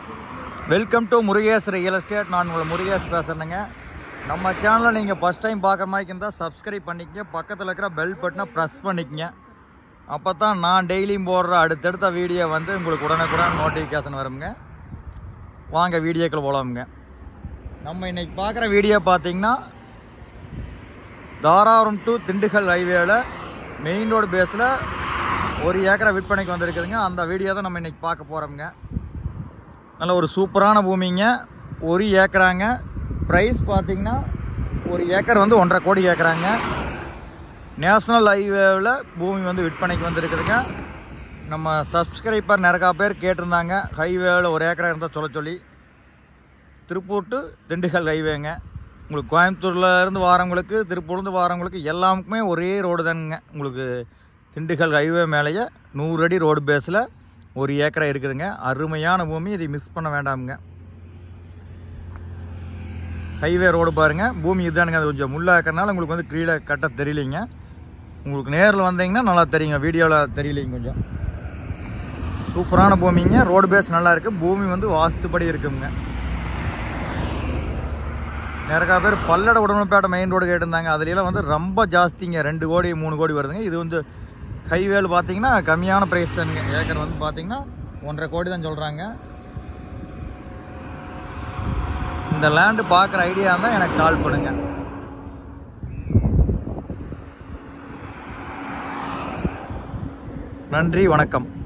welcome to Murugesh real estate நான் உங்களை முருகேஷ் பேசுகிறேங்க நம்ம சேனலை நீங்கள் ஃபஸ்ட் டைம் பார்க்குற மாதிரி இருந்தால் சப்ஸ்கிரைப் பண்ணிக்கங்க பக்கத்தில் இருக்கிற பெல் பட்டனை ப்ரெஸ் பண்ணிக்கங்க அப்போ தான் நான் டெய்லியும் போடுற அடுத்தடுத்த வீடியோ வந்து உங்களுக்கு உடனுக்குடன் நோட்டிஃபிகேஷன் வருங்க வாங்க வீடியோக்கள் போலாமுங்க நம்ம இன்னைக்கு பார்க்குற வீடியோ பார்த்தீங்கன்னா தாராபுரம் டு திண்டுக்கல் ஹைவேல மெயின் ரோடு பேஸில் ஒரு ஏக்கரை விற்பனைக்கு வந்திருக்குதுங்க அந்த வீடியோ தான் நம்ம இன்னைக்கு பார்க்க போகிறோம்ங்க நல்ல ஒரு சூப்பரான பூமிங்க ஒரு ஏக்கராங்க ப்ரைஸ் பார்த்தீங்கன்னா ஒரு ஏக்கர் வந்து ஒன்றரை கோடி கேட்குறாங்க நேஷ்னல் ஹைவேவில் பூமி வந்து விற்பனைக்கு வந்திருக்குதுங்க நம்ம சப்ஸ்கிரைபர் நிறையா பேர் கேட்டிருந்தாங்க ஹைவேவில் ஒரு ஏக்கரா இருந்தால் சொல்ல சொல்லி திருப்பூர் டு திண்டுக்கல் ஹைவேங்க உங்களுக்கு கோயம்புத்தூர்ல இருந்து வாரவங்களுக்கு திருப்பூர்லேருந்து வாரவங்களுக்கு எல்லாமுக்குமே ஒரே ரோடு தானுங்க உங்களுக்கு திண்டுக்கல் ஹைவே மேலேயே நூறு அடி ரோடு பேஸில் ஒரு ஏக்கரா இருக்குதுங்க அருமையான பூமி இதை மிஸ் பண்ண வேண்டாமுங்க ஹைவே ரோடு பாருங்க பூமி இதுதானுங்க அது கொஞ்சம் முள்ளா இருக்கிறனால உங்களுக்கு வந்து கீழே கட்ட தெரியலைங்க உங்களுக்கு நேரில் வந்தீங்கன்னா நல்லா தெரியுங்க வீடியோவில் தெரியலைங்க கொஞ்சம் சூப்பரான பூமிங்க ரோடு பேஸ் நல்லா இருக்கு பூமி வந்து வாஸ்துபடி இருக்குங்க நிறையா பேர் பல்லட உடம்பேட்டை மெயின் ரோடு கேட்டிருந்தாங்க அதுலலாம் வந்து ரொம்ப ஜாஸ்திங்க ரெண்டு கோடி மூணு கோடி வருதுங்க இது வந்து ஹைவேல பார்த்தீங்கன்னா கம்மியான ப்ரைஸ் தானுங்க ஏக்கர் வந்து பார்த்தீங்கன்னா ஒன்றரை கோடி தான் சொல்கிறாங்க இந்த லேண்டு பார்க்குற ஐடியா இருந்தால் எனக்கு கால் பண்ணுங்க நன்றி வணக்கம்